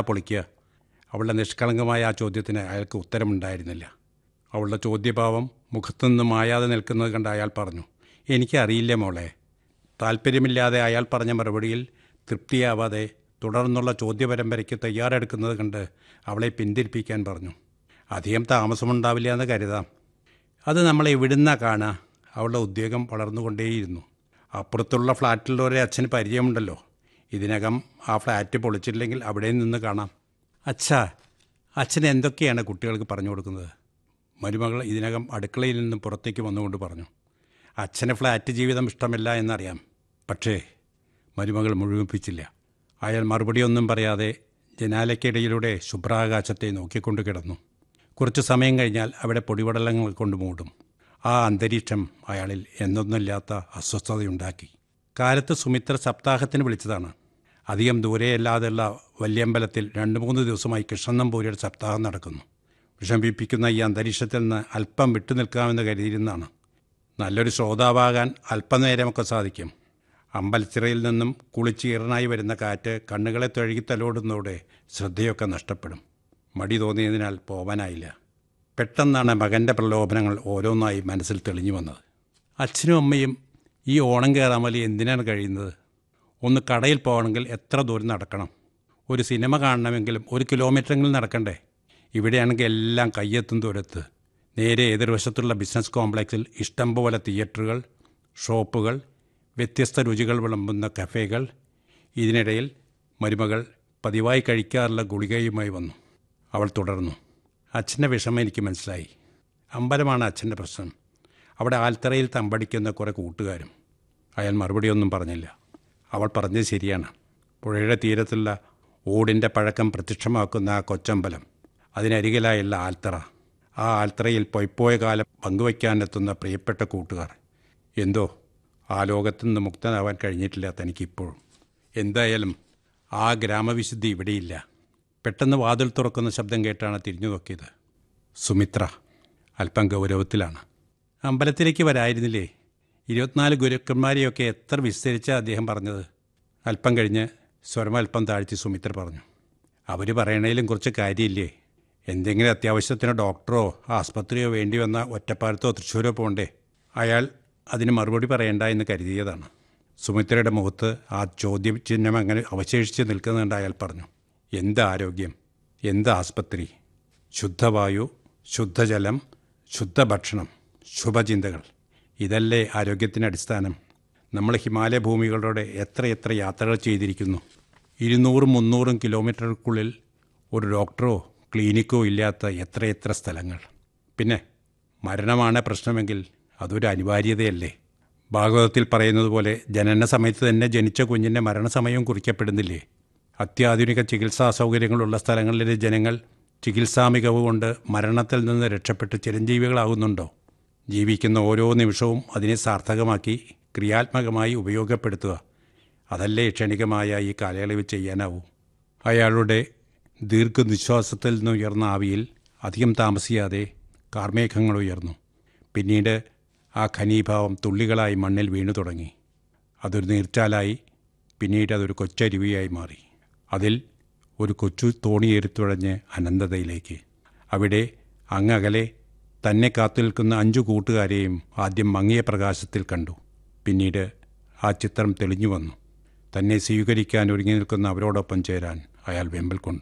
പൊളിക്കുക അവളുടെ നിഷ്കളങ്കമായ ആ ചോദ്യത്തിന് അയാൾക്ക് ഉത്തരമുണ്ടായിരുന്നില്ല അവളുടെ ചോദ്യഭാവം മുഖത്തുനിന്ന് മായാതെ നിൽക്കുന്നത് കണ്ട് അയാൾ പറഞ്ഞു എനിക്കറിയില്ല മോളെ താല്പര്യമില്ലാതെ അയാൾ പറഞ്ഞ മറുപടിയിൽ തൃപ്തിയാവാതെ തുടർന്നുള്ള ചോദ്യപരമ്പരയ്ക്ക് തയ്യാറെടുക്കുന്നത് കണ്ട് അവളെ പിന്തിരിപ്പിക്കാൻ പറഞ്ഞു അധികം താമസമുണ്ടാവില്ല എന്ന് കരുതാം അത് നമ്മൾ എവിടുന്നാ കാണുക അവളുടെ ഉദ്യോഗം വളർന്നുകൊണ്ടേയിരുന്നു അപ്പുറത്തുള്ള ഫ്ലാറ്റിലുള്ളവരെ അച്ഛന് പരിചയമുണ്ടല്ലോ ഇതിനകം ആ ഫ്ലാറ്റ് പൊളിച്ചില്ലെങ്കിൽ അവിടെ നിന്ന് കാണാം അച്ഛാ അച്ഛൻ എന്തൊക്കെയാണ് കുട്ടികൾക്ക് പറഞ്ഞു കൊടുക്കുന്നത് മരുമകൾ ഇതിനകം അടുക്കളയിൽ നിന്നും പുറത്തേക്ക് വന്നുകൊണ്ട് പറഞ്ഞു അച്ഛന് ഫ്ലാറ്റ് ജീവിതം ഇഷ്ടമല്ല എന്നറിയാം പക്ഷേ മരുമകൾ മുഴുമിപ്പിച്ചില്ല അയാൾ മറുപടിയൊന്നും പറയാതെ ജനാലയ്ക്കിടയിലൂടെ ശുഭ്രാകാശത്തെ നോക്കിക്കൊണ്ട് കിടന്നു കുറച്ച് സമയം കഴിഞ്ഞാൽ അവിടെ പൊടിപടലങ്ങൾ കൊണ്ട് മൂടും ആ അന്തരീക്ഷം അയാളിൽ എന്തൊന്നുമില്ലാത്ത അസ്വസ്ഥതയുണ്ടാക്കി കാലത്ത് സുമിത്ര സപ്താഹത്തിന് വിളിച്ചതാണ് അധികം ദൂരെയല്ലാതെയുള്ള വല്യമ്പലത്തിൽ രണ്ട് മൂന്ന് ദിവസമായി കൃഷ്ണൻ നമ്പൂരിയുടെ സപ്താഹം നടക്കുന്നു വിഷമിപ്പിക്കുന്ന ഈ അന്തരീക്ഷത്തിൽ നിന്ന് അല്പം വിട്ടു നിൽക്കാമെന്ന് കരുതിയിരുന്നാണ് നല്ലൊരു ശ്രോതാവാകാൻ അല്പനേരമൊക്കെ സാധിക്കും അമ്പലച്ചിറയിൽ നിന്നും കുളിച്ചീറനായി വരുന്ന കാറ്റ് കണ്ണുകളെ തഴുകി തലോടുന്നതോടെ ശ്രദ്ധയൊക്കെ നഷ്ടപ്പെടും മടി തോന്നിയതിനാൽ പോവാനായില്ല പെട്ടെന്നാണ് മകൻ്റെ പ്രലോഭനങ്ങൾ ഓരോന്നായി മനസ്സിൽ തെളിഞ്ഞു വന്നത് അച്ഛനും അമ്മയും ഈ ഓണം കയറാൻ വലിയ എന്തിനാണ് കഴിയുന്നത് ഒന്ന് കടയിൽ പോകണമെങ്കിൽ എത്ര ദൂരം നടക്കണം ഒരു സിനിമ കാണണമെങ്കിലും ഒരു കിലോമീറ്ററെങ്കിലും നടക്കണ്ടേ ഇവിടെയാണെങ്കിൽ എല്ലാം കയ്യെത്തും ദൂരത്ത് നേരെ എതിർവശത്തുള്ള ബിസിനസ് കോംപ്ലക്സിൽ ഇഷ്ടം പോലെ തിയേറ്ററുകൾ ഷോപ്പുകൾ വ്യത്യസ്ത രുചികൾ വിളമ്പുന്ന കഫേകൾ ഇതിനിടയിൽ മരുമകൾ പതിവായി കഴിക്കാറുള്ള ഗുളികയുമായി വന്നു അവൾ തുടർന്നു അച്ഛൻ്റെ വിഷമം എനിക്ക് മനസ്സിലായി അമ്പലമാണ് അച്ഛൻ്റെ പ്രശ്നം അവിടെ ആൽത്തറയിൽ തമ്പടിക്കുന്ന കുറേ കൂട്ടുകാരും അയാൾ മറുപടിയൊന്നും പറഞ്ഞില്ല അവൾ പറഞ്ഞത് ശരിയാണ് പുഴയുടെ തീരത്തുള്ള ഓടിൻ്റെ പഴക്കം പ്രത്യക്ഷമാക്കുന്ന ആ കൊച്ചമ്പലം അതിനരികിലായുള്ള ആൽത്തറ ആ ആൽത്തറയിൽ പൊയ്പോയ കാലം പങ്കുവയ്ക്കാനെത്തുന്ന പ്രിയപ്പെട്ട കൂട്ടുകാർ എന്തോ ആ ലോകത്തു നിന്ന് മുക്തനാവാൻ കഴിഞ്ഞിട്ടില്ല തനിക്കിപ്പോഴും എന്തായാലും ആ ഗ്രാമവിശുദ്ധി ഇവിടെയില്ല പെട്ടെന്ന് വാതിൽ തുറക്കുന്ന ശബ്ദം കേട്ടാണ് തിരിഞ്ഞു നോക്കിയത് സുമിത്ര അല്പം ഗൗരവത്തിലാണ് അമ്പലത്തിലേക്ക് വരായിരുന്നില്ലേ ഇരുപത്തിനാല് ഗുരുക്കന്മാരെയൊക്കെ എത്ര വിസ്തരിച്ച അദ്ദേഹം പറഞ്ഞത് അല്പം കഴിഞ്ഞ് സ്വരം അല്പം താഴ്ത്തി സുമിത്ര പറഞ്ഞു അവർ പറയണേലും കുറച്ച് കാര്യമില്ലേ എന്തെങ്കിലും അത്യാവശ്യത്തിന് ഡോക്ടറോ ആസ്പത്രിയോ വേണ്ടി വന്ന ഒറ്റപ്പാലത്തോ തൃശ്ശൂരോ പോകണ്ടേ അയാൾ അതിന് മറുപടി പറയണ്ട എന്ന് കരുതിയതാണ് സുമിത്രയുടെ മുഖത്ത് ആ ചോദ്യചിഹ്നം അങ്ങനെ അവശേഷിച്ച് നിൽക്കുന്നുണ്ട് അയാൾ പറഞ്ഞു എന്ത് ആരോഗ്യം എന്ത് ആസ്പത്രി ശുദ്ധവായു ശുദ്ധജലം ശുദ്ധഭക്ഷണം ശുഭചിന്തകൾ ഇതല്ലേ ആരോഗ്യത്തിന് അടിസ്ഥാനം നമ്മൾ ഹിമാലയ ഭൂമികളുടെ എത്ര എത്ര യാത്രകൾ ചെയ്തിരിക്കുന്നു ഇരുന്നൂറും മുന്നൂറും കിലോമീറ്ററുകൾക്കുള്ളിൽ ഒരു ഡോക്ടറോ ക്ലിനിക്കോ ഇല്ലാത്ത എത്രയെത്ര സ്ഥലങ്ങൾ പിന്നെ മരണമാണ് പ്രശ്നമെങ്കിൽ അതൊരു അനിവാര്യതയല്ലേ ഭാഗവതത്തിൽ പറയുന്നത് പോലെ ജനന സമയത്ത് തന്നെ ജനിച്ച കുഞ്ഞിൻ്റെ മരണസമയവും കുറിക്കപ്പെടുന്നില്ലേ അത്യാധുനിക ചികിത്സാ സൗകര്യങ്ങളുള്ള സ്ഥലങ്ങളിലെ ജനങ്ങൾ ചികിത്സാ മികവ് കൊണ്ട് മരണത്തിൽ നിന്ന് രക്ഷപ്പെട്ട് ചിരഞ്ജീവികളാകുന്നുണ്ടോ ജീവിക്കുന്ന ഓരോ നിമിഷവും അതിനെ സാർത്ഥകമാക്കി ക്രിയാത്മകമായി ഉപയോഗപ്പെടുത്തുക അതല്ലേ ക്ഷണികമായ ഈ കാലയളവ് ചെയ്യാനാവൂ അയാളുടെ ദീർഘനിശ്വാസത്തിൽ നിന്ന് ഉയർന്ന ആവിയിൽ അധികം താമസിയാതെ കാർമേഘങ്ങൾ ഉയർന്നു പിന്നീട് ആ ഖനീഭാവം തുള്ളികളായി മണ്ണിൽ വീണു തുടങ്ങി അതൊരു നീർച്ചാലായി പിന്നീട് അതൊരു കൊച്ചരുവിയായി മാറി അതിൽ ഒരു കൊച്ചു തോണിയേറിത്തുഴഞ്ഞ് അനന്തതയിലേക്ക് അവിടെ അങ്ങകലെ തന്നെ കാത്തു നിൽക്കുന്ന അഞ്ചു കൂട്ടുകാരെയും ആദ്യം മങ്ങിയ പ്രകാശത്തിൽ കണ്ടു പിന്നീട് ആ ചിത്രം തെളിഞ്ഞു വന്നു തന്നെ സ്വീകരിക്കാൻ ഒരുങ്ങി നിൽക്കുന്ന അവരോടൊപ്പം ചേരാൻ അയാൾ വെമ്പൽ കൊണ്ടു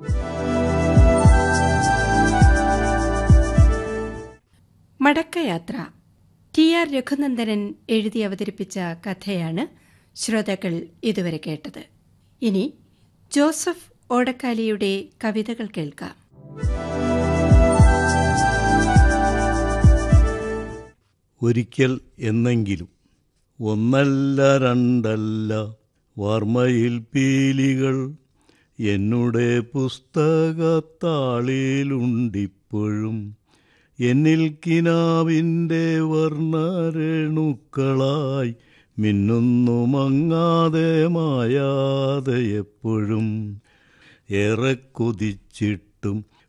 മടക്കയാത്ര ടി ആർ രഘുനന്ദനൻ എഴുതി അവതരിപ്പിച്ച കഥയാണ് ശ്രോതാക്കൾ ഇതുവരെ കേട്ടത് ഇനി ജോസഫ് ഓടക്കാലിയുടെ കവിതകൾ കേൾക്കാം ഒരിക്കൽ എന്നെങ്കിലും ഒന്നല്ല രണ്ടല്ല വാർമയിൽ പീലികൾ എന്നുടെ പുസ്തകത്താളിലുണ്ടിപ്പോഴും എന്നിൽ കിനാവിൻ്റെ വർണ്ണരേണുക്കളായി മിന്നുന്നു മങ്ങാതെ മായാതെ എപ്പോഴും ഏറെ കൊതിച്ചിട്ടും